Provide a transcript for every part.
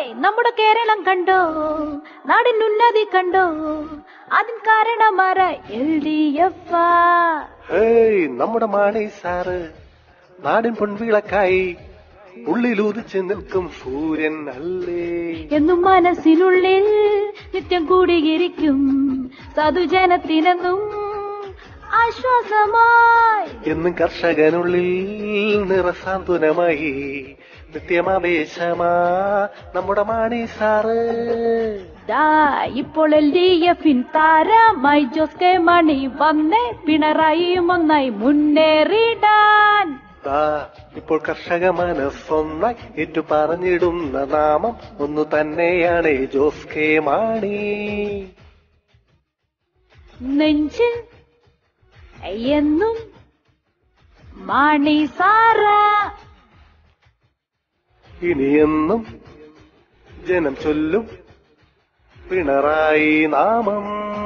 നമ്മുടെ കേരളം കണ്ടോ നാടിൻ ഉന്നതി കണ്ടോ അതിന് കാരണമാര എൽ ഡി എഫ് ഹേയ് നമ്മുടെ മാണി സാറ് നാടിൻ പൊൻവിളക്കായി ഉള്ളിലൂതിച്ച് നിൽക്കും സൂര്യൻ അല്ലേ എന്നും മനസ്സിനുള്ളിൽ നിത്യം കൂടിയിരിക്കും സാധുജനത്തിനെന്നും ആശ്വാസമായി എന്നും കർഷകനുള്ളിൽ നിറസാന്ത്വനമായി നിത്യമാവേശമാ നമ്മുടെ മാണി സാറ് ദാ ഇപ്പോൾ എൽ ഡി എഫിൻ താരമായി ജോസ് കെ മണി വന്നേ പിണറായിയും ഒന്നായി മുന്നേറിടാൻ ദാ ഇപ്പോൾ കർഷക മനസ്സൊന്നായി ഏറ്റു പറഞ്ഞിടുന്ന നാമം ഒന്നു തന്നെയാണ് ജോസ് കെ മാണി നെഞ്ചിൽ എന്നും മാണി സാറ ഇനിയെന്നും ജനം ചൊല്ലും പിണറായി നാമം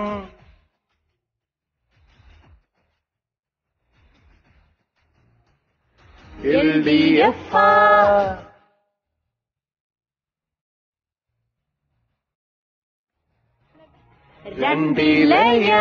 എൽ ഡി എഫ് രണ്ടിലയ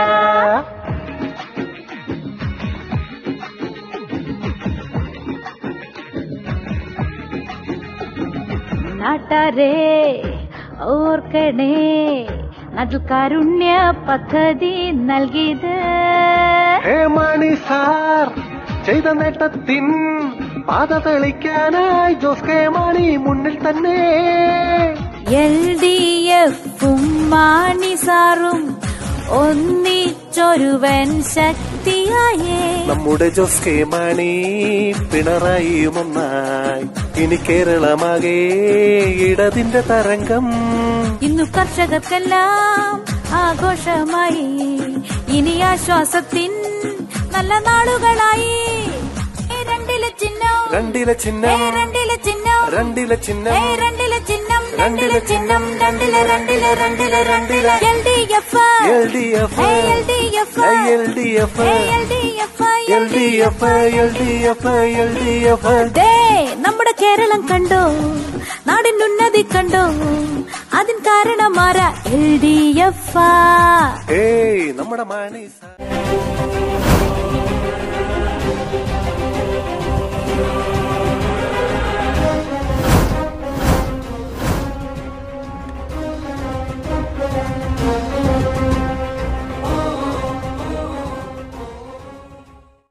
നാട്ടാരേ ഓർക്കണേ നാട്ടിൽ കാരുണ്യ പദ്ധതി നൽകിയത് ഹേ മണി സാർ ചെയ്ത നേട്ടത്തിൻ പാത തെളിക്കാനായി ജോസ് കെ മാണി മുന്നിൽ തന്നെ എൽ ഡി എഫും മാണി സാറും ഒന്നിച്ചൊരുവൻ ശക്തിയായേ നമ്മുടെ ജോസ് കെ മാണി പിണറായിയും ഒന്നായി ഇനി കേരളമാകെ ഇടതിന്റെ തരംഗം ഇന്നു കർഷകർക്കെല്ലാം ആഘോഷമായി ഇനി ആശ്വാസത്തിൻ നല്ല നാളുകളായി ഏ രണ്ടിലെ ചിഹ്നം രണ്ടിലെ ഏ ചിഹ്നം രണ്ടിലെ ചിഹ്നം രണ്ടിലെ ഏ ചിഹ്നം രണ്ടിലെ ചിഹ്നം രണ്ടിലെ ചിഹ്നം രണ്ടിലെ രണ്ടിലെ രണ്ടിലെ രണ്ടിലെ L D F L D F L D F L D F L D F L D F L D F L D F ദേ നമ്മുടെ കേരളം കണ്ടോ നാടിൻ ഉന്നതി കണ്ടോ അതിൻ കാരണമാര എൽ ഡി എഫ് ഏയ് നമ്മുടെ മാണി സാർ